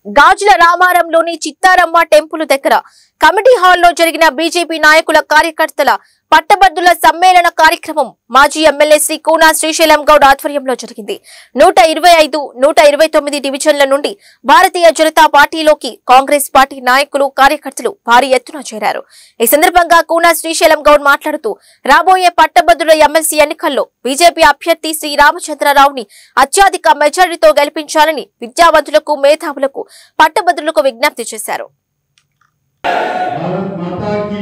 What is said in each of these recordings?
గాజుల రామారంలోని చిత్తారమ్మ temple దగ్గర committee హాల్లో జరిగిన బీజేపీ నాయకుల కార్యకర్తల పట్టభద్రుల సమ్మేళన కార్యక్రమం మాజీ ఎమ్మెల్యే శ్రీ కూనా శ్రీశైలం గౌడ్ ఆధ్వర్యంలో జరిగింది నూట ఇరవై ఐదు నూట ఇరవై తొమ్మిది డివిజన్ల నుండి భారతీయ జనతా పార్టీలోకి కాంగ్రెస్ పార్టీ నాయకులు కార్యకర్తలు భారీ ఎత్తున చేరారు ఈ సందర్భంగా కూనా శ్రీశైలం గౌడ్ మాట్లాడుతూ రాబోయే పట్టభద్రుల ఎమ్మెల్సీ ఎన్నికల్లో బీజేపీ అభ్యర్థి శ్రీ రామచంద్రరావుని అత్యధిక మెజారిటీతో గెలిపించాలని విద్యావంతులకు మేధావులకు పట్టభద్రులకు విజ్ఞప్తి చేశారు భారత్ మాతాకి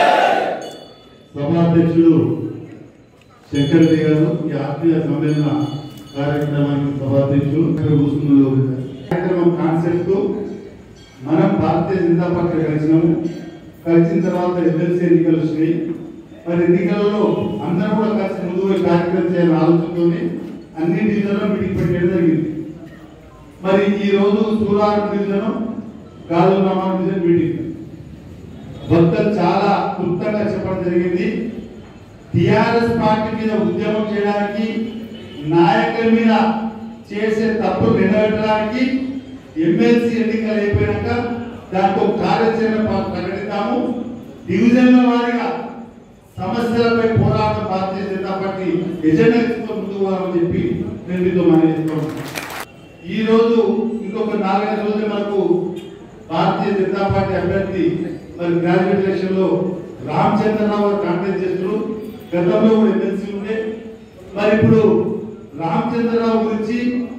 సభాధ్యక్షుడు శంకర్ రెడ్డి గారు ఈ ఆత్మీయ సమ్మేళన కార్యక్రమానికి సభాధ్యక్షుడు ఇక్కడ కూర్చున్నారు కార్యక్రమం కాన్సెప్ట్ మనం భారతీయ జనతా పార్టీ కలిసినాము కలిసిన తర్వాత ఎమ్మెల్సీ ఎన్నికలు వచ్చినాయి మరి ఎన్నికలలో అందరూ కూడా కలిసి ముందు పోయి కార్యక్రమం చేయాలని ఆలోచనతోనే అన్ని డివిజన్లో మీటింగ్ పెట్టడం జరిగింది మరి ఈ రోజు సూరారం డివిజన్ గాజు రామారం డివిజన్ మీటింగ్ భక్తులు చాలా క్లుప్తంగా చెప్పడం జరిగింది టిఆర్ఎస్ పార్టీ మీద ఉద్యమం చేయడానికి నాయకుల మీద చేసే తప్పులు నిలబెట్టడానికి ఎమ్మెల్సీ ఎన్నికలు అయిపోయాక దానికి ఒక కార్యాచరణ ప- ప్రకటిస్తాము డివిజన్ల వారీగా సమస్యలపై పోరాటం భారతీయ జనతా పార్టీ ఎజెండా తీసుకొని ముందుకు పోవాలని చెప్పి నేను మీతో మనం చేస్తున్నాను ఈ రోజు ఇంకొక నాలుగైదు రోజులు మనకు భారతీయ జనతా పార్టీ అభ్యర్థి మరి గ్రాడ్యుయేట్ ఎలక్షన్ లో రామచంద్రరావు గారు కాంటెస్ట్ చేస్తున్నారు గతంలో కూడా ఎమ్మెల్సీ ఉండే మరి ఇప్పుడు రామచంద్రరావు గురించి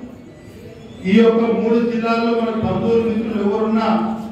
ఈ యొక్క మూడు జిల్లాల్లో మన బంధువులు మిత్రులు ఎవరున్నా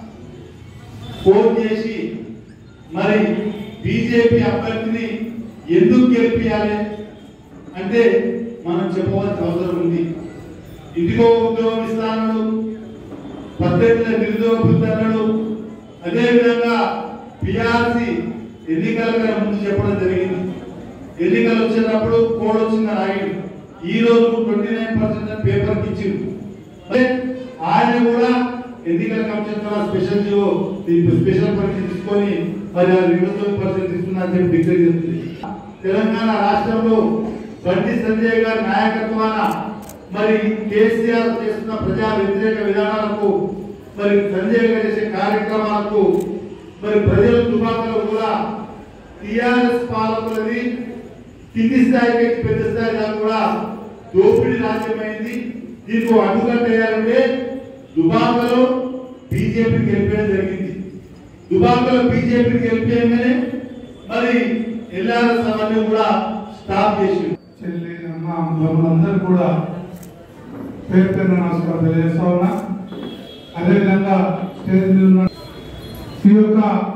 ఫోన్ చేసి మరి బీజేపీ అభ్యర్థిని ఎందుకు గెలిపించాలి అంటే మనం చెప్పవలసిన అవసరం ఉంది ఇదిగో ఉద్యోగం ఇస్తానడు పద్దెనిమిది నిరుద్యోగ వృత్తి అన్నాడు అదే విధంగా పిఆర్సి ఎన్నికల కన్నా ముందు చెప్పడం జరిగింది ఎన్నికలు వచ్చేటప్పుడు కోడ్ వచ్చిందని ఆగింది ఈ రోజు ట్వంటీ నైన్ పర్సెంట్ పేపర్ ఇచ్చింది అదే ఆయన కూడా ఎన్నికల కమిషన్ ద్వారా స్పెషల్ జీవో స్పెషల్ పరీక్ష తీసుకొని మరి ఆ ఇరవై తొమ్మిది పర్సెంట్ ఇస్తున్నా అని చెప్పి డిక్లేర్ చేస్తుంది తెలంగాణ రాష్ట్రంలో బండి సంజయ్ గారి నాయకత్వాన మరి కేసీఆర్ చేస్తున్న ప్రజా వ్యతిరేక విధానాలకు మరి సంజయ్ గారు చేసే కార్యక్రమాలకు మరి ప్రజల దుబాకలో కూడా టిఆర్ఎస్ పాలకులది కింది స్థాయికి ఎక్కి పెద్ద స్థాయి దాకా కూడా దోపిడీ రాజ్యమైంది దీనికి అడ్డుకట్ట వేయాలంటే దుబాకలో బీజేపీ గెలిపేయడం జరిగింది దుబాకలో బీజేపీ గెలిపేయగానే మరి ఎల్ఆర్ఎస్ అవన్నీ కూడా స్టాప్ చేసి చెల్లి అమ్మ తమ్ములందరూ కూడా పేరు పేరు నమస్కారం తెలియజేస్తా ఉన్నా అదేవిధంగా స్టేజ్ మీద ఉన్న ఈ యొక్క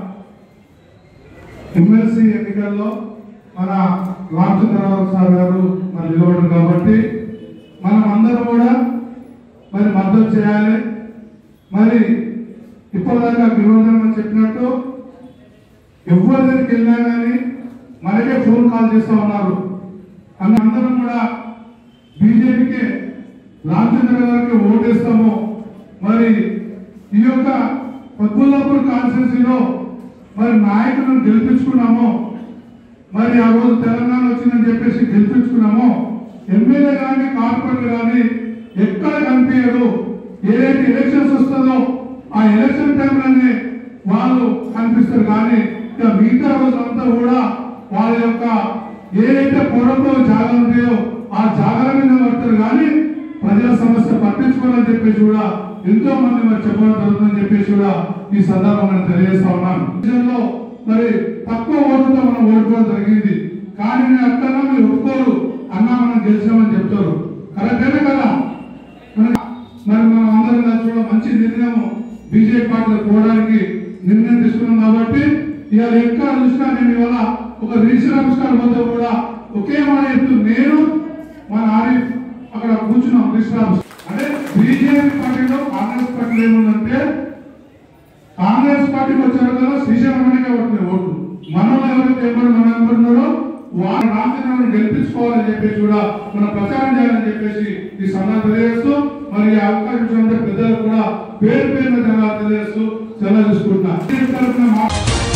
ఎమ్మెల్సీ ఎన్నికల్లో మన రామచంద్రరావు సార్ గారు మరి నిలబడరు కాబట్టి మనం అందరం కూడా మరి మద్దతు చేయాలి మరి ఇప్పటిదాకా వినోదం చెప్పినట్టు ఎవరి దగ్గరికి వెళ్ళినా కానీ మనకే ఫోన్ కాల్ చేస్తా ఉన్నారు అన్న అందరం కూడా బీజేపీకి రామచంద్ర గారికి ఓటేస్తాము మరి ఈ యొక్క పద్మలాపూర్ కాన్స్టిట్యూన్సీలో మరి నాయకులను గెలిపించుకున్నాము మరి ఆ రోజు తెలంగాణ వచ్చిందని చెప్పేసి గెలిపించుకున్నాము ఎమ్మెల్యే కానీ కార్పొరేటర్ కానీ ఎక్కడ కనిపించరు ఏదైతే ఎలక్షన్స్ వస్తుందో ఆ ఎలక్షన్ టైంలోనే వాళ్ళు కనిపిస్తారు కానీ ఇక మిగతా రోజులంతా కూడా వాళ్ళ యొక్క ఏదైతే పొలంలో జాగాలు ఉంటాయో ఆ జాగాల మీద పడతారు కానీ ప్రజల సమస్య పట్టించుకోవాలని చెప్పేసి కూడా ఎంతో మంది మరి చెప్పడం జరుగుతుందని చెప్పేసి కూడా ఈ సందర్భంగా తెలియజేస్తా ఉన్నాను దేశంలో మరి తక్కువ ఓటుతో మనం ఓడిపోవడం జరిగింది కానీ నేను అక్కడ మీరు ఒప్పుకోరు అన్నా మనం గెలిచామని చెప్తారు కరెక్టేనే కదా మన- మరి మనం అందరం కలిసి కూడా మంచి నిర్ణయం బీజేపీ పార్టీలో పోవడానికి నిర్ణయం తీసుకున్నాం కాబట్టి ఇవాళ ఎక్కడ చూసినా నేను ఇవాళ ఒక రిజిస్టర్ ఆఫీస్ కాడ వద్ద కూడా ఒకే మాట చెప్తూ నేను మన ఆరిఫ్ అక్కడ కూర్చున్నాం రిజిస్టర్ ఆఫీస్ అంటే బీజేపీ పార్టీలో కాంగ్రెస్ పార్టీలో ఏముందంటే కాంగ్రెస్ పార్టీకి వచ్చారు కదా శ్రీశైలంకే పడుతున్నాయి ఓట్లు మనం ఎవరైతే ఎవరు మనం అనుకుంటున్నారో వారు రామచంద్రను గెలిపించుకోవాలని చెప్పేసి కూడా మనం ప్రచారం చేయాలని చెప్పేసి ఈ సందర్భం తెలియజేస్తూ మరి ఈ అవకాశం ఇచ్చినందుకు పెద్దలు కూడా పేరు పేరున ధన్యవాదాలు తెలియజేస్తూ సెలవు తీసుకుంటున్నా